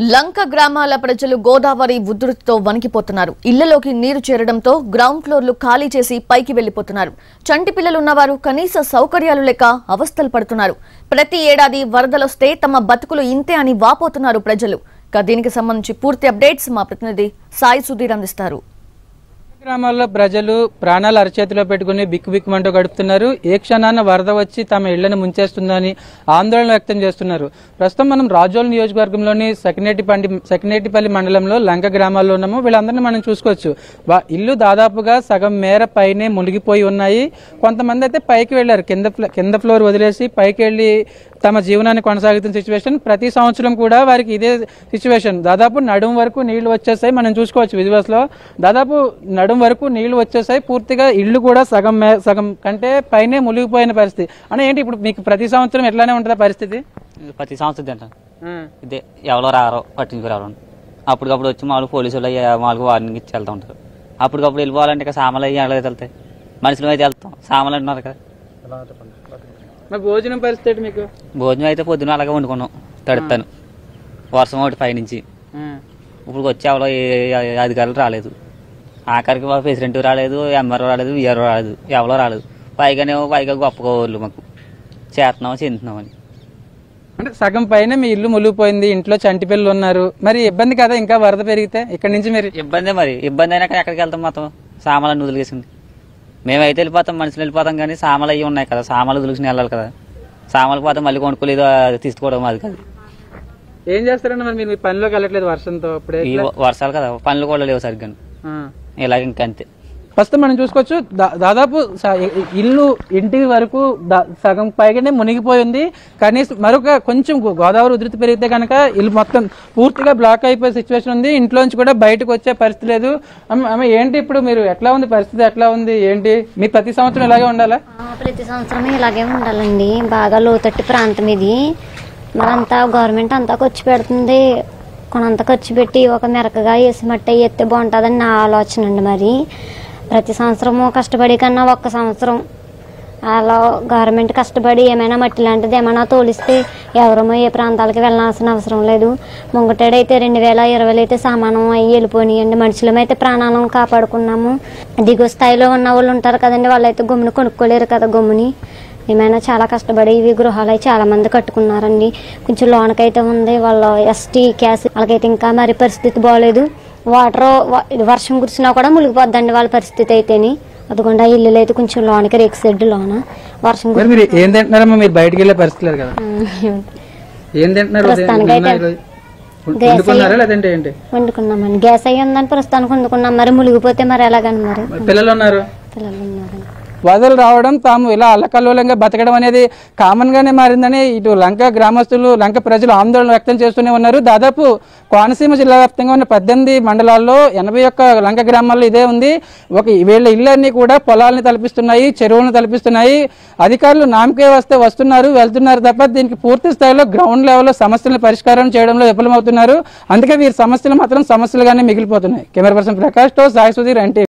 లంక గ్రామాల ప్రజలు గోదావరి ఉధృతితో వణికిపోతున్నారు ఇళ్లలోకి నీరు చేరడంతో గ్రౌండ్ ఫ్లోర్లు ఖాళీ చేసి పైకి వెళ్లిపోతున్నారు చంటి పిల్లలున్నవారు కనీస సౌకర్యాలు లేక అవస్థలు పడుతున్నారు ప్రతి ఏడాది వరదలొస్తే తమ బతుకులు ఇంతే అని వాపోతున్నారు ప్రజలు ఇక దీనికి సంబంధించి పూర్తి అప్డేట్స్ మా ప్రతినిధి సాయి సుధీర్ అందిస్తారు గ్రామాల్లో ప్రజలు ప్రాణాలు అరచేతిలో పెట్టుకుని బిక్కుబిక్కుమంటూ గడుపుతున్నారు ఏ క్షణాన వరద వచ్చి తమ ఇళ్లను ముంచేస్తుందని ఆందోళన వ్యక్తం చేస్తున్నారు ప్రస్తుతం మనం రాజోల్ నియోజకవర్గంలోని సకినేటిపల్లి సకినేటిపల్లి మండలంలో లంక గ్రామాల్లో ఉన్నాము వీళ్ళందరినీ మనం చూసుకోవచ్చు వా- ఇల్లు దాదాపుగా సగం మేర పైనే మునిగిపోయి ఉన్నాయి కొంతమంది అయితే పైకి వెళ్ళారు కింద ఫ్ల- కింద ఫ్లోర్ వదిలేసి పైకి వెళ్ళి తమ జీవనాన్ని కొనసాగుతున్న సిచ్యువేషన్ ప్రతి సంవత్సరం కూడా వారికి ఇదే సిచ్యువేషన్ దాదాపు నడుం వరకు నీళ్లు వచ్చేసాయి మనం చూసుకోవచ్చు విజువల్స్ లో దాదాపు నడుం వరకు నీళ్లు వచ్చేసాయి పూర్తిగా ఇల్లు కూడా సగం మే- సగం కంటే పైనే మునిగిపోయిన పరిస్థితి అంటే ఏంటి ఇప్పుడు మీకు ప్రతి సంవత్సరం ఎట్లానే ఉంటుందా పరిస్థితి ఇది ప్రతి సంవత్సరం తింటాను ఇదే ఎవరో రారో పట్టించుకు రావడం అప్పటికప్పుడు వచ్చి మామూలు పోలీసులు అయ్యి మామూలుగా వార్నింగ్ ఇచ్చి వెళ్తూ ఉంటారు అప్పటికప్పుడు వెళ్ళిపోవాలంటే ఇక సామాన్లు అయ్యి ఎలాగైతే వెళ్తాయి మనుషులు అయితే వెళ్తాం సామాన్లు అంటున్నారు కదా మరి భోజనం పరిస్థితి ఏంటి మీకు భోజనం అయితే పొద్దున అలాగే వండుకున్నాం తడుతాను వర్షం ఒకటి పైనుంచి ఇప్పుడు వచ్చి ఎవరో ఏ- ఏ అధికారులు రాలేదు ఆఖరికి మా ప్రెసిడెంట్ రాలేదు ఎంఆర్ఓ రాలేదు విఆర్ఓ రాలేదు ఎవరో రాలేదు పైగానే పైగా గొప్పకోళ్ళు మాకు చేస్తున్నాం చెందుతున్నామని అంటే సగం పైన మీ ఇల్లు మునిగిపోయింది ఇంట్లో చంటి పిల్లలు ఉన్నారు మరి ఇబ్బంది కదా ఇంకా వరద పెరిగితే ఇక్కడ నుంచి మీరు ఇబ్బందే మరి ఇబ్బంది అయినాక ఎక్కడికి వెళ్తాం మొత్తం సామాన్లు వదిలేసింది మేమైతే వెళ్ళిపోతాం మనుషులు వెళ్ళిపోతాం కానీ సామాన్లు అయ్యి ఉన్నాయి కదా సామాన్లు వదిలేసుకుని వెళ్ళాలి కదా సామాన్లు పోతే మళ్ళీ కొనుక్కోలేదు తీసుకోవడం అది కాదు ఏం చేస్తారండి మరి మీరు మీ పనిలోకి వెళ్ళట్లేదు వర్షంతో అప్పుడే ఈ వర్షాలు కదా పనులు కూడా లేవు సరిగ్గా ఇలాగ ఇంకా అంతే ప్రస్తుతం మనం చూసుకోవచ్చు దా- దాదాపు స- ఇ- ఇల్లు ఇంటి వరకు దా- సగం పైగానే మునిగిపోయింది కనీసం మరొక కొంచెం గో- గోదావరి ఉధృతి పెరిగితే కనుక ఇల్లు మొత్తం పూర్తిగా బ్లాక్ అయిపోయే సిచ్యువేషన్ ఉంది ఇంట్లోంచి కూడా బయటకు వచ్చే పరిస్థితి లేదు అమ్మ అమ్మ ఏంటి ఇప్పుడు మీరు ఎట్లా ఉంది పరిస్థితి ఎట్లా ఉంది ఏంటి మీ ప్రతి సంవత్సరం ఇలాగే ఉండాలా ఆ, ప్రతి సంవత్సరం ఇలాగే ఉండాలండి బాగా లోతట్టు ప్రాంతం ఇది మరంతా గవర్నమెంట్ అంతా ఖర్చు పెడుతుంది కొనంత ఖర్చు పెట్టి ఒక మెరకగా వేసి మట్టి ఎత్తే బాగుంటుందని నా ఆలోచన అండి మరి ప్రతి సంవత్సరము కష్టపడి కన్నా ఒక్క సంవత్సరం అలా గవర్నమెంట్ కష్టపడి ఏమైనా మట్టి లాంటిది ఏమైనా తోలిస్తే ఎవరమో ఏ ప్రాంతాలకి వెళ్ళాల్సిన అవసరం లేదు ముంగటేడైతే రెండు వేల ఇరవైలో అయితే సామానం అయ్యి వెళ్ళిపోయినాయండి మనుషులమైతే ప్రాణాలను కాపాడుకున్నాము దిగువ స్థాయిలో ఉన్న వాళ్ళు ఉంటారు కదండి వాళ్ళైతే గమ్ముని కొనుక్కోలేరు కదా గమ్ముని ఏమైనా చాలా కష్టపడి ఇవి గృహాలు అయి చాలా మంది కట్టుకున్నారండి కొంచెం లోనకైతే ఉంది వాళ్ళ ఎస్టీ క్యాస్ వాళ్ళకైతే ఇంకా మరి పరిస్థితి బాగోలేదు వాటర్ వర్షం కురిసినా కూడా మునిగిపోద్దండి వాళ్ళ పరిస్థితి అయితేని అదిగోండి ఆ ఇల్లులు అయితే కొంచెం లోనకి రేకు సెడ్ లోన వర్షం మరి మీరు ఏం తింటున్నారమ్మా మీరు బయటికి వెళ్ళే పరిస్థితి లేదు కదా కురిసి ఏం తింటున్నారు ఉదయం? ప్రస్తుతానికైతే నిన్న ఈరోజు? వండుకున్నారా లేదంటే ఏంటి వండుకున్నామండి గ్యాస్ అయ్యి ఉందని ప్రస్తుతానికి వండుకున్నాం మరి మునిగిపోతే మరి ఎలాగని మరి మరి పిల్లలు ఉన్నారు పిల్లలు ఉన్నారండి వరదలు రావడం తాము ఇలా అల్లకల్లోలంగా బతకడం అనేది కామన్ గానే మారిందని ఇటు లంక గ్రామస్తులు లంక ప్రజలు ఆందోళన వ్యక్తం చేస్తూనే ఉన్నారు దాదాపు కోనసీమ జిల్లా వ్యాప్తంగా ఉన్న పద్దెనిమిది మండలాల్లో ఎనభై ఒక్క లంక గ్రామాల్లో ఇదే ఉంది ఒక వీళ్ళ ఇళ్ళన్నీ కూడా పొలాలను తలపిస్తున్నాయి చెరువులను తలపిస్తున్నాయి అధికారులు నామకే వస్తే వస్తున్నారు వెళ్తున్నారు తప్ప దీనికి పూర్తి స్థాయిలో గ్రౌండ్ లెవెల్లో సమస్యలను పరిష్కారం చేయడంలో విఫలమవుతున్నారు అందుకే వీరి సమస్యలు మాత్రం సమస్యలుగానే మిగిలిపోతున్నాయి కెమెరా పర్సన్ ప్రకాష్ తో సాయి సుధీర్ అంటే